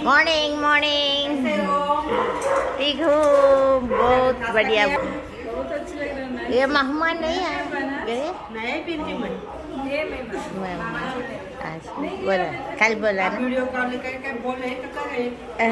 Morning morning ठीक हूँ बहुत बढ़िया बहुत अच्छी लग रहा है ये मेहमान नहीं आए गए नया पेंटिंग में ये मैं मेहमान अच्छा, बोला कल बोला ना वीडियो कॉल करके बोले तो करे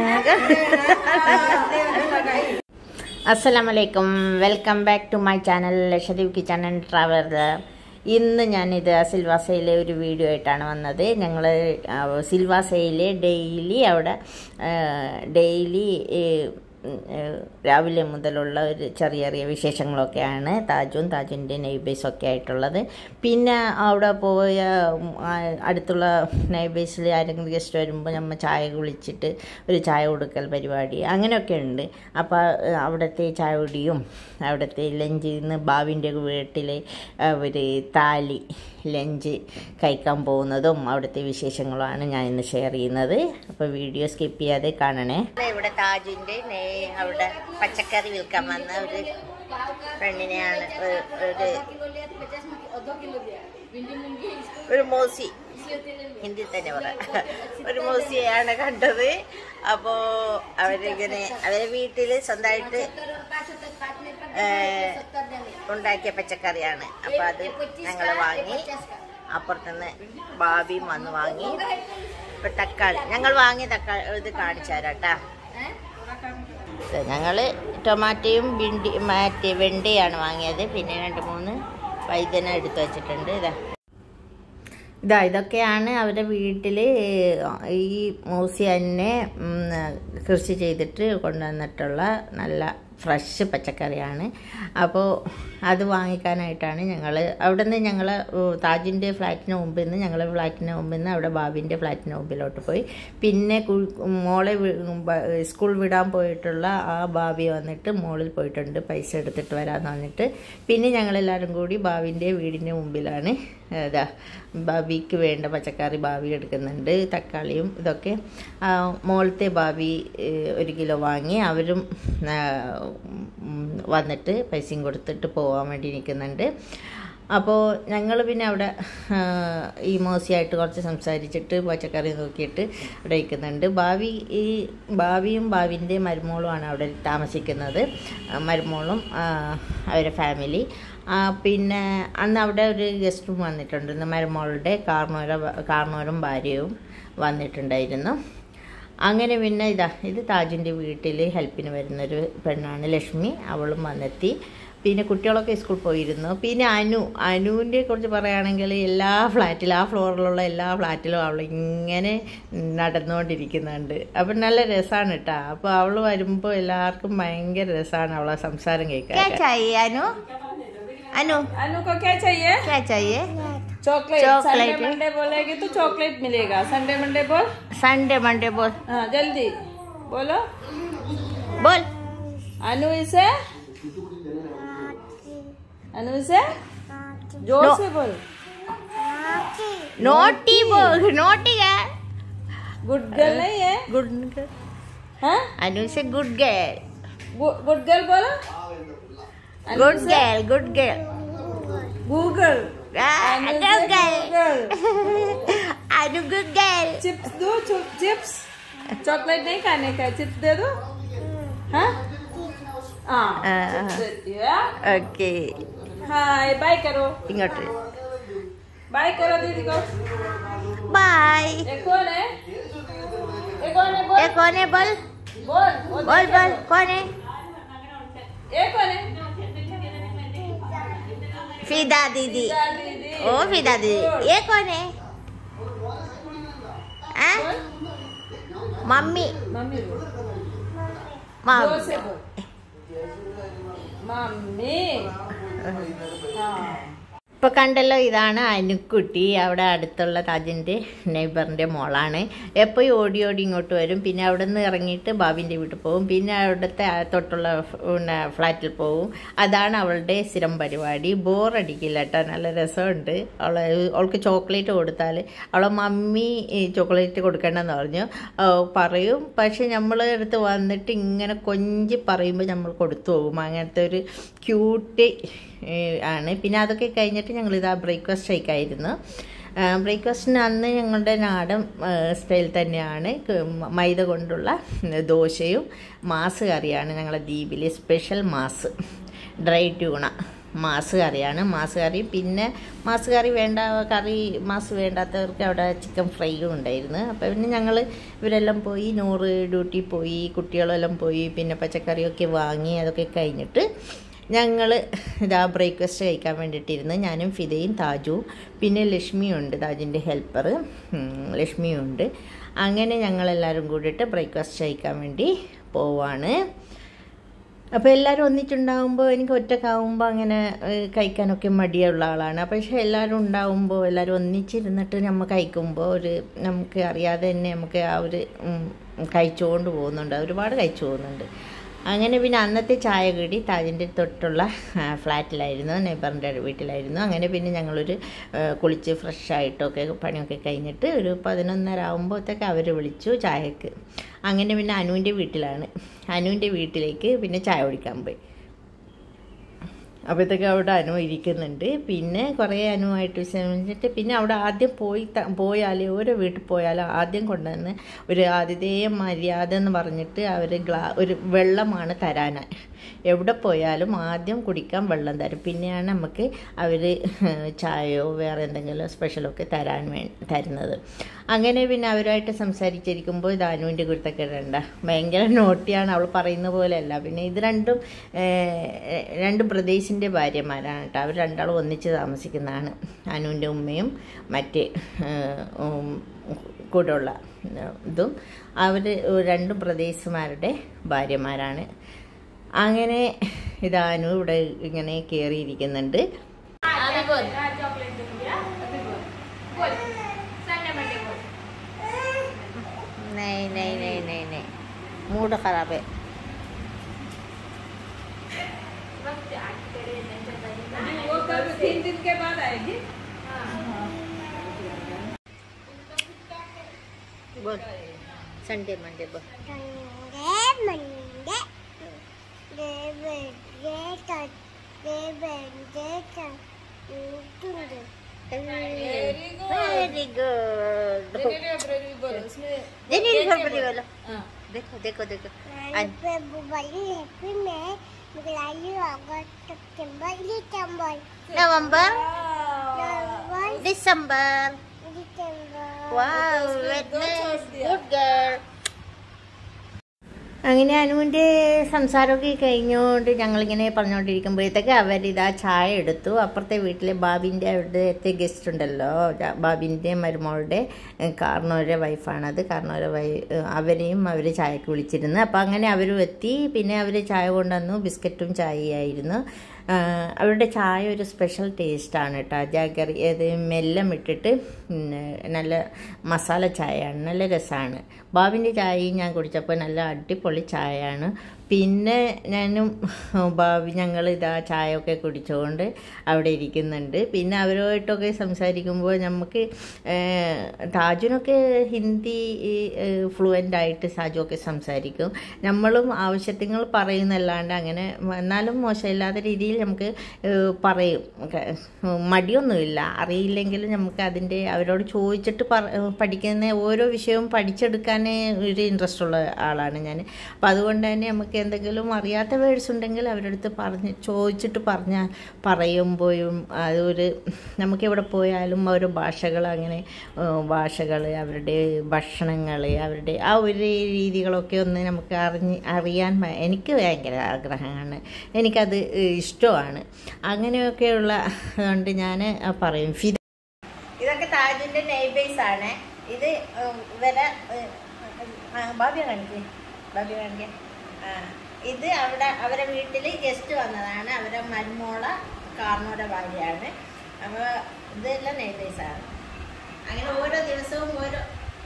അസ്സലാമലൈക്കും welcome back to my channel Lakshadweep kitchen and traveller ഇന്ന് ഞാനിത് സിൽവാസയിലെ ഒരു വീഡിയോ ആയിട്ടാണ് വന്നത് ഞങ്ങൾ സിൽവാസയിലെ ഡെയിലി അവിടെ ഡെയിലി രാവിലെ മുതലുള്ള ഒരു ചെറിയ ചെറിയ വിശേഷങ്ങളൊക്കെയാണ് താജും താജുൻ്റെ നെയ്ബേഴ്സും ഒക്കെ ആയിട്ടുള്ളത് പിന്നെ അവിടെ പോയ ഉം, ആ, അടുത്തുള്ള നെയ്ബേഴ്സിൽ ആരെങ്കിലും ഗസ്റ്റ് വരുമ്പോൾ നമ്മൾ ചായ കുളിച്ചിട്ട് ഒരു ചായ കൊടുക്കൽ പരിപാടി അങ്ങനെയൊക്കെ ഉണ്ട് അപ്പോൾ അവിടുത്തെ ചായ കുടിയും അവിടുത്തെ ലഞ്ച് ഇന്ന് ബാവിൻ്റെ വീട്ടിൽ അവർ താലി ലഞ്ച് കഴിക്കാൻ പോകുന്നതും അവിടുത്തെ വിശേഷങ്ങളുമാണ് ഞാൻ ഇന്ന് ഷെയർ ചെയ്യുന്നത് അപ്പോൾ വീഡിയോ സ്കിപ്പ് ചെയ്യാതെ കാണണേ ഇവിടെ താജിൻ്റെ അവിടെ പച്ചക്കറി വിൽക്കാൻ വന്ന ഒരു പെണ്ണിനെയാണ് ഒരു- ഒരു ഒരു മോസി ഹിന്ദി തന്നെ പറ ഒരു മോസിയെയാണ് കണ്ടത് അപ്പോൾ അവരിങ്ങനെ അവരെ വീട്ടിൽ സ്വന്തമായിട്ട് ഏഹ്, ഉണ്ടാക്കിയ പച്ചക്കറിയാണ് അപ്പോൾ അത് ഞങ്ങൾ വാങ്ങി അപ്പുറത്തുനിന്ന് ബാബിയും വന്ന് വാങ്ങി ഇപ്പം തക്കാളി ഞങ്ങൾ വാങ്ങിയ തക്കാളി ഇത് കാണിച്ചു തരാം കേട്ടാ ഞങ്ങൾ ടൊമാറ്റോയും ബിണ്ടി മറ്റേ വെണ്ടയാണ് വാങ്ങിയത് പിന്നെ രണ്ട് മൂന്ന് വൈദ്യന എടുത്തു വച്ചിട്ടുണ്ട് ഇതാ ഇതാ ഇതൊക്കെയാണ് അവരുടെ വീട്ടിൽ ഈ മൂസി തന്നെ ഉം, കൃഷി ചെയ്തിട്ട് കൊണ്ടുവന്നിട്ടുള്ള നല്ല ഫ്രഷ് പച്ചക്കറിയാണ് അപ്പോൾ അത് വാങ്ങിക്കാനായിട്ടാണ് ഞങ്ങൾ അവിടെ നിന്ന് ഞങ്ങൾ താജിൻ്റെ ഫ്ലാറ്റിന് മുമ്പിൽ നിന്ന് ഞങ്ങൾ ഫ്ലാറ്റിന് മുമ്പിൽ നിന്ന് അവിടെ ബാബിൻ്റെ ഫ്ലാറ്റിന് മുമ്പിലോട്ട് പോയി പിന്നെ കു- മോളെ വി- ബ- സ്കൂൾ വിടാൻ പോയിട്ടുള്ള ആ ബാബി വന്നിട്ട് മോളിൽ പോയിട്ടുണ്ട് പൈസ എടുത്തിട്ട് വരാമെന്ന് പറഞ്ഞിട്ട് പിന്നെ ഞങ്ങളെല്ലാവരും കൂടി ബാബിൻ്റെ വീടിൻ്റെ മുമ്പിലാണ് ഇതാ ബാബിക്ക് വേണ്ട പച്ചക്കറി ബാബി എടുക്കുന്നുണ്ട് തക്കാളിയും ഇതൊക്കെ ആ, മോളത്തെ ബാബി ഏഹ്, ഒരു കിലോ വാങ്ങി അവരും ആ, ഉം, വന്നിട്ട് പൈസയും കൊടുത്തിട്ട് പോകാൻ വേണ്ടി നിൽക്കുന്നുണ്ട് അപ്പോൾ ഞങ്ങൾ പിന്നെ അവിടെ ആ, ഈ മോശിയായിട്ട് കുറച്ച് സംസാരിച്ചിട്ട് പച്ചക്കറി നോക്കിയിട്ട് അവിടെ ഇരിക്കുന്നുണ്ട് ഭാവി ഈ ഭാവിയും ഭാവിൻ്റെ മരുമോളുമാണ് അവിടെ താമസിക്കുന്നത് ആ, മരുമോളും ആ, അവരുടെ ഫാമിലി ആ, പിന്നെ അന്ന് അവിടെ ഒരു ഗസ്റ്റും വന്നിട്ടുണ്ട് ഇന്ന് മരുമോളുടെ കാർണോര കാർണോരും ഭാര്യയും വന്നിട്ടുണ്ടായിരുന്നു അങ്ങനെ പിന്നെ ഇതാ ഇത് താജിൻ്റെ വീട്ടിൽ ഹെൽപ്പിന് വരുന്നൊരു പെണ്ണാണ് ലക്ഷ്മി അവളും വന്നെത്തി പിന്നെ കുട്ടികളൊക്കെ സ്കൂളിൽ പോയിരുന്നു പിന്നെ അനു അനുവിൻ്റെ കുറിച്ച് പറയുകയാണെങ്കിൽ എല്ലാ ഫ്ലാറ്റിലും ആ ഫ്ലോറിലുള്ള എല്ലാ ഫ്ലാറ്റിലും അവൾ ഇങ്ങനെ നടന്നുകൊണ്ടിരിക്കുന്നുണ്ട് അപ്പം നല്ല രസമാണ് കേട്ടോ അപ്പോൾ അവൾ വരുമ്പോൾ എല്ലാവർക്കും ഭയങ്കര രസമാണ് അവളെ സംസാരം കേൾക്കാൻ അനു അനു अनु को क्या चाहिए क्या चाहिए चॉकलेट चॉकलेट। संडे मंडे बोलेगी तो चॉकलेट मिलेगा संडे मंडे बोल संडे मंडे बोल हाँ जल्दी बोलो बोल अनु इसे अनु इसे जोर नो। से बोल नोटी बोल नोटी है गुड गर्ल नहीं है गुड हाँ अनु से गुड गर्ल गुड गर्ल बोलो अनु गुड से girl good girl Google Anu से good girl Google Anu good girl chips दो चिप्स चॉकलेट नहीं खाने का चिप्स दे दो हाँ हाँ हाँ। chips देती है ഓക്കെ हाय बाय करो ഇങ്ങോട്ട് बाय करो दीदी को ബൈ ये कौन है ये कौन है बोल ये कौन है बोल बोल वो बोल देख बोल कौन है ये कौन है फिदा दीदी जा दीदी ओ फिदा दीदी ये कौन है हाँ? मम्मी मम्मी बोल मम जोर से बोल मम्मी हाँ ഇപ്പോൾ കണ്ടല്ലോ ഇതാണ് അനുക്കുട്ടി അവിടെ അടുത്തുള്ള താജിൻ്റെ നെയ്ബറിൻ്റെ മോളാണ് എപ്പോഴും ഓടി ഓടി ഇങ്ങോട്ട് വരും പിന്നെ അവിടെ നിന്ന് ഇറങ്ങിയിട്ട് ബാബിൻ്റെ വീട്ടിൽ പോകും പിന്നെ അവിടുത്തെ ആ തൊട്ടുള്ള ഫ്- പിന്നെ ഫ്ലാറ്റിൽ പോകും അതാണ് അവളുടെ സ്ഥിരം പരിപാടി ബോറടിക്കില്ല കേട്ടോ നല്ല രസമുണ്ട് അവളെ അവൾക്ക് ചോക്ലേറ്റ് കൊടുത്താൽ അവളെ മമ്മി ഈ ചോക്ലേറ്റ് കൊടുക്കണമെന്ന് പറഞ്ഞു ആ, പറയും പക്ഷെ നമ്മൾ അടുത്ത് വന്നിട്ട് ഇങ്ങനെ കൊഞ്ചി പറയുമ്പോൾ നമ്മൾ കൊടുത്തു പോകും അങ്ങനത്തെ ഒരു ക്യൂട്ട് ആണ് പിന്നെ അതൊക്കെ കഴിഞ്ഞിട്ട് ഞങ്ങൾ ഇതാ ബ്രേക്ക്ഫാസ്റ്റ് കഴിക്കായിരുന്നു ബ്രേക്ക്ഫാസ്റ്റിന് അന്ന് ഞങ്ങളുടെ നാടൻ സ്റ്റൈൽ തന്നെയാണ് ക- മൈദ കൊണ്ടുള്ള ദോശയും മാസ് കറിയാണ് ഞങ്ങളുടെ ദ്വീപിലെ സ്പെഷ്യൽ മാസ് ഡ്രൈ ട്യൂണ മാസ് കറിയാണ് മാസ് കറി പിന്നെ മാസ് കറി വേണ്ട കറി മാസ് വേണ്ടാത്തവർക്ക് അവിടെ ചിക്കൻ ഫ്രൈയും ഉണ്ടായിരുന്നു അപ്പോൾ പിന്നെ ഞങ്ങൾ ഇവരെല്ലാം പോയി നൂറ് ഡ്യൂട്ടി പോയി കുട്ടികളെല്ലാം പോയി പിന്നെ പച്ചക്കറിയൊക്കെ വാങ്ങി അതൊക്കെ കഴിഞ്ഞിട്ട് ഞങ്ങൾ ഇതാ ബ്രേക്ക്ഫാസ്റ്റ് കഴിക്കാൻ വേണ്ടിയിട്ടിരുന്ന് ഞാനും ഫിദയും താജുവും പിന്നെ ലക്ഷ്മിയുണ്ട് താജിൻ്റെ ഹെൽപ്പർ ലക്ഷ്മിയുണ്ട് അങ്ങനെ ഞങ്ങളെല്ലാവരും കൂടിയിട്ട് ബ്രേക്ക്ഫാസ്റ്റ് കഴിക്കാൻ വേണ്ടി പോവാണ് അപ്പോൾ എല്ലാവരും ഒന്നിച്ചുണ്ടാകുമ്പോൾ എനിക്ക് ഒറ്റക്കാവുമ്പോൾ അങ്ങനെ ഏഹ്, കഴിക്കാനൊക്കെ മടിയുള്ള ആളാണ് പക്ഷേ എല്ലാവരും ഉണ്ടാകുമ്പോൾ എല്ലാവരും ഒന്നിച്ചിരുന്നിട്ട് നമ്മൾ കഴിക്കുമ്പോൾ ഒരു നമുക്ക് അറിയാതെ തന്നെ നമുക്ക് ആ ഒരു ഉം, കഴിച്ചുകൊണ്ട് പോകുന്നുണ്ട് ഒരുപാട് കഴിച്ചു പോകുന്നുണ്ട് അങ്ങനെ പിന്നെ അന്നത്തെ ചായ കൂടി താജിൻ്റെ തൊട്ടുള്ള ആ, ഫ്ലാറ്റിലായിരുന്നു നെയ്ബറിൻ്റെ വീട്ടിലായിരുന്നു അങ്ങനെ പിന്നെ ഞങ്ങളൊരു ആ, കുളിച്ച് ഫ്രഷ് ആയിട്ടൊക്കെ പണിയൊക്കെ കഴിഞ്ഞിട്ട് ഒരു പതിനൊന്നര ആകുമ്പോഴത്തേക്ക് അവർ വിളിച്ചു ചായക്ക് അങ്ങനെ പിന്നെ അനുവിൻ്റെ വീട്ടിലാണ് അനുവിൻ്റെ വീട്ടിലേക്ക് പിന്നെ ചായ കുടിക്കാൻ പോയി അപ്പോഴത്തേക്ക് അവിടെ അനു ഇരിക്കുന്നുണ്ട് പിന്നെ കുറേ അനുവായിട്ട് വിശ്രമിച്ചിട്ട് പിന്നെ അവിടെ ആദ്യം പോയി ത- പോയാൽ ഓരോ വീട്ടിൽ പോയാലും ആദ്യം കൊണ്ടുവന്ന് ഒരു ആതിഥേയ മര്യാദ എന്ന് പറഞ്ഞിട്ട് അവർ ഗ്ലാ ഒരു വെള്ളമാണ് തരാനായി എവിടെ പോയാലും ആദ്യം കുടിക്കാൻ വെള്ളം തരും പിന്നെയാണ് നമുക്ക് അവർ ചായയോ വേറെ എന്തെങ്കിലും സ്പെഷ്യലൊക്കെ തരാൻ വേ തരുന്നത് അങ്ങനെ പിന്നെ അവരുമായിട്ട് സംസാരിച്ചിരിക്കുമ്പോൾ ഇത് അനുവിൻ്റെ കുരുത്തക്കേടണ്ട ഭയങ്കര നോട്ടിയാണ് അവൾ പറയുന്ന പോലെയല്ല പിന്നെ ഇത് രണ്ടും ഏഹ്, രണ്ട് ബ്രദേഴ്സിൻ്റെ ഭാര്യമാരാണ് കേട്ടോ അവർ രണ്ടാളും ഒന്നിച്ച് താമസിക്കുന്നതാണ് അനുവിൻ്റെ ഉമ്മയും മറ്റ് ഏഹ്, ഉം, കൂടെയുള്ള ഏഹ്, ഇതും അവർ രണ്ട് ബ്രദേഴ്സുമാരുടെ ഭാര്യമാരാണ് അങ്ങനെ ഇതാനു ഇവിടെ ഇങ്ങനെ കയറിയിരിക്കുന്നുണ്ട് चॉकलेट दे दिया अभी बोल बोल संडे मंडे बोल नहीं नहीं नहीं नहीं नहीं मूड खराब है वक्त आज करे नहीं वो कब तीन दिन के बाद आएगी बोल संडे मंडे बोल Very good. वेरी गुड जनवरी फरवरी बोलो उसमें जनवरी फरवरी बोलो हाँ देखो देखो देखो नवंबर दिसंबर वाओ गुड गर्ल അങ്ങനെ അനുവിൻ്റെ സംസാരമൊക്കെ കഴിഞ്ഞുകൊണ്ട് ഞങ്ങളിങ്ങനെ പറഞ്ഞുകൊണ്ടിരിക്കുമ്പോഴത്തേക്ക് അവരിതാ ചായ എടുത്തു അപ്പുറത്തെ വീട്ടിലെ ബാബിൻ്റെ അവിടുത്തെ ഗസ്റ്റ് ഉണ്ടല്ലോ ജ- ബാബിൻ്റെ മരുമോളുടെ ഏഹ്, കാർന്നോരെ വൈഫാണത് കാർന്നോരെ വൈ ഏഹ്, അവരെയും അവർ ചായക്ക് വിളിച്ചിരുന്നു അപ്പോൾ അങ്ങനെ അവരും എത്തി പിന്നെ അവർ ചായ കൊണ്ടുവന്നു ബിസ്ക്കറ്റും ചായയായിരുന്നു ആഹ്, അവരുടെ ചായ ഒരു സ്പെഷ്യൽ ടേസ്റ്റാണ് കേട്ടോ ജാഗറി ഏത് മെല്ലം ഇട്ടിട്ട് പിന്നെ നല്ല മസാല ചായയാണ് നല്ല രസമാണ് ബാബിൻ്റെ ചായയും ഞാൻ കുടിച്ചപ്പോൾ നല്ല അടിപൊളി ചായയാണ് പിന്നെ ഞാനും ഭാവി ഞങ്ങൾ ഇതാ ചായയൊക്കെ കുടിച്ചുകൊണ്ട് അവിടെ ഇരിക്കുന്നുണ്ട് പിന്നെ അവരുമായിട്ടൊക്കെ സംസാരിക്കുമ്പോൾ നമുക്ക് ഏഹ്, താജുനൊക്കെ ഹിന്ദി ഫ്ലുവൻ്റ് ആയിട്ട് സാജുവൊക്കെ സംസാരിക്കും നമ്മളും ആവശ്യത്തിങ്ങൾ പറയുന്നല്ലാണ്ട് അങ്ങനെ എന്നാലും മോശമില്ലാത്ത രീതിയിൽ നമുക്ക് ഏഹ്, പറയും ഒക്കെ. മടിയൊന്നുമില്ല അറിയില്ലെങ്കിലും നമുക്ക് അതിൻ്റെ അവരോട് ചോദിച്ചിട്ട് പറ പഠിക്കുന്ന ഓരോ വിഷയവും പഠിച്ചെടുക്കാൻ ഒരു ഇൻട്രസ്റ്റ് ഉള്ള ആളാണ് ഞാൻ അപ്പം അതുകൊണ്ട് തന്നെ നമുക്ക് എന്തെങ്കിലും അറിയാത്ത വേർഡ്സ് ഉണ്ടെങ്കിൽ അവരുടെ അടുത്ത് പറഞ്ഞ് ചോദിച്ചിട്ട് പറഞ്ഞാൽ പറയുമ്പോഴും അതൊരു നമുക്ക് എവിടെ പോയാലും ഓരോ ഭാഷകൾ അങ്ങനെ ഭാഷകൾ അവരുടെ ഭക്ഷണങ്ങൾ അവരുടെ ആ ഒരു രീതികളൊക്കെ ഒന്ന് നമുക്ക് അറിഞ്ഞ് അറിയാൻ ഭ- എനിക്ക് ഭയങ്കര ആഗ്രഹമാണ് എനിക്കത് ഇഷ്ടമാണ് അങ്ങനെയൊക്കെയുള്ള അതുകൊണ്ട് ഞാൻ പറയും ഫിദ ഇതൊക്കെ താജിൻ്റെ നെയ്ബേഴ്സ് ആണ് ഇത് ഇവരെ ഭാവ്യ കാണിക്കേ ഭാവ്യ കാണിക്കേ ആ ഇത് അവിടെ അവരെ വീട്ടിൽ ഗസ്റ്റ് വന്നതാണ് അവരെ മരുമോള കാർന്നോടെ ഭാര്യയാണ് അപ്പോൾ ഇതെല്ലാം നെയ്ബേഴ്സാണ് അങ്ങനെ ഓരോ ദിവസവും ഓരോ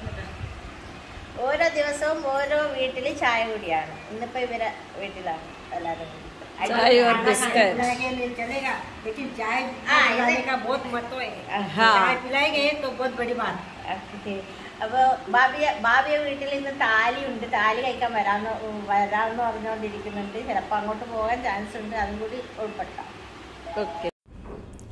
ഓരോ ദിവസവും ഓരോ വീട്ടിൽ ചായ കൂടിയാണ് ഇന്നിപ്പോ ഇവരെ വീട്ടിലാണ് എല്ലാവരും കൂടി. चाय और बिस्किट चलेगा लेकिन चाय हाँ, पिलाने इसे- का बहुत महत्व है हाँ। चाय पिलाएंगे तो बहुत बड़ी बात അപ്പൊ ബാബിയ ബാബിയ വീട്ടിൽ ഇന്ന് താലി ഉണ്ട് താലി കഴിക്കാൻ വരാന്ന് വരാമെന്ന് പറഞ്ഞുകൊണ്ടിരിക്കുന്നുണ്ട് ചിലപ്പോൾ അങ്ങോട്ട് പോകാൻ ചാൻസ് ഉണ്ട് അതും കൂടി ഉൾപ്പെടുത്താം ओके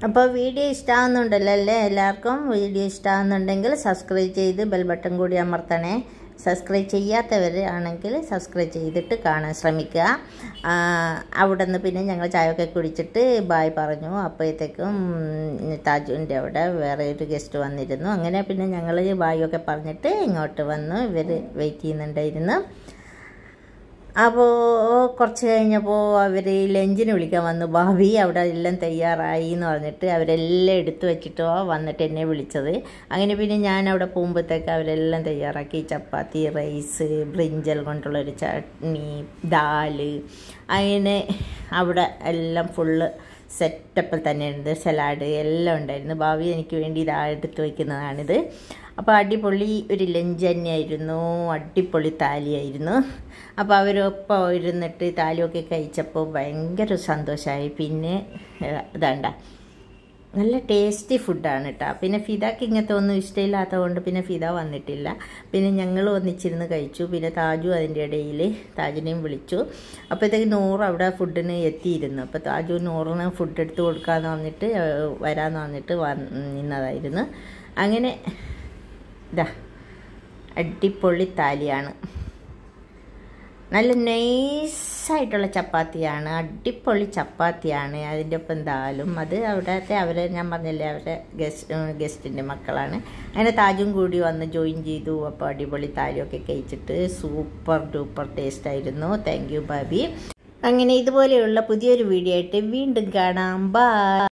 അപ്പോൾ വീഡിയോ ഇഷ്ടമാകുന്നുണ്ടല്ലോ അല്ലേ എല്ലാവർക്കും വീഡിയോ ഇഷ്ടമാകുന്നുണ്ടെങ്കിൽ സബ്സ്ക്രൈബ് ചെയ്ത് ബെൽ ബട്ടൺ കൂടി അമർത്തണേ സബ്സ്ക്രൈബ് ചെയ്യാത്തവർ ആണെങ്കിൽ സബ്സ്ക്രൈബ് ചെയ്തിട്ട് കാണാൻ ശ്രമിക്കുക ആ, അവിടെ നിന്ന് പിന്നെ ഞങ്ങൾ ചായയൊക്കെ കുടിച്ചിട്ട് ബായ് പറഞ്ഞു അപ്പോഴത്തേക്കും താജുവിൻ്റെ അവിടെ വേറെ ഒരു ഗസ്റ്റ് വന്നിരുന്നു അങ്ങനെ പിന്നെ ഞങ്ങൾ ബായൊക്കെ പറഞ്ഞിട്ട് ഇങ്ങോട്ട് വന്നു ഇവർ വെയിറ്റ് ചെയ്യുന്നുണ്ടായിരുന്നു അപ്പോൾ കുറച്ച് കഴിഞ്ഞപ്പോൾ അവർ ലഞ്ചിന് വിളിക്കാൻ വന്നു ഭാവി അവിടെ എല്ലാം തയ്യാറായി എന്ന് പറഞ്ഞിട്ട് അവരെല്ലാം എടുത്തു വെച്ചിട്ടോ വന്നിട്ട് എന്നെ വിളിച്ചത് അങ്ങനെ പിന്നെ ഞാൻ അവിടെ പോകുമ്പോഴത്തേക്ക് അവരെല്ലാം തയ്യാറാക്കി ചപ്പാത്തി റൈസ് ബ്രിഞ്ചൽ കൊണ്ടുള്ളൊരു ചട്നി ദാല് അങ്ങനെ അവിടെ എല്ലാം ഫുള്ള് സെറ്റപ്പിൽ തന്നെ ഉണ്ട് സലാഡ് എല്ലാം ഉണ്ടായിരുന്നു ഭാവി എനിക്ക് വേണ്ടി ഇതാ എടുത്ത് വയ്ക്കുന്നതാണിത് അപ്പോൾ അടിപൊളി ഒരു ലഞ്ച് തന്നെയായിരുന്നു അടിപൊളി താലിയായിരുന്നു അപ്പോൾ അവരൊപ്പം ഇരുന്നിട്ട് താലിയൊക്കെ കഴിച്ചപ്പോൾ ഭയങ്കര സന്തോഷമായി പിന്നെ ഏഹ്, ഇതാണ്ട നല്ല ടേസ്റ്റി ഫുഡാണ് കേട്ടോ പിന്നെ ഫിദാക്ക് ഇങ്ങനത്തെ ഒന്നും ഇഷ്ടമില്ലാത്തത് കൊണ്ട് പിന്നെ ഫിദ വന്നിട്ടില്ല പിന്നെ ഞങ്ങൾ ഒന്നിച്ചിരുന്ന് കഴിച്ചു പിന്നെ താജു അതിൻ്റെ ഇടയിൽ താജിനെയും വിളിച്ചു അപ്പോഴത്തേക്ക് നൂറ് അവിടെ ഫുഡിന് എത്തിയിരുന്നു അപ്പോൾ താജു നൂറിന് ഫുഡ് എടുത്ത് കൊടുക്കാമെന്ന് പറഞ്ഞിട്ട് ഏഹ്, വരാമെന്ന് പറഞ്ഞിട്ട് വന്ന് നിന്നതായിരുന്നു അങ്ങനെ ഇതാ അടിപൊളി താലിയാണ് നല്ല നൈസായിട്ടുള്ള ചപ്പാത്തിയാണ് അടിപൊളി ചപ്പാത്തിയാണ് അതിൻ്റെ ഒപ്പം എന്തായാലും അത് അവിടുത്തെ അവരെ ഞാൻ പറഞ്ഞില്ലേ അവരുടെ ഗസ്റ്റ് ഗസ്റ്റിൻ്റെ മക്കളാണ് അങ്ങനെ താജും കൂടി വന്ന് ജോയിൻ ചെയ്തു അപ്പോൾ അടിപൊളി താലിയൊക്കെ കഴിച്ചിട്ട് സൂപ്പർ ഡൂപ്പർ ടേസ്റ്റ് ആയിരുന്നു താങ്ക് യു ബാബി അങ്ങനെ ഇതുപോലെയുള്ള പുതിയൊരു വീഡിയോ ആയിട്ട് വീണ്ടും കാണാം ബൈ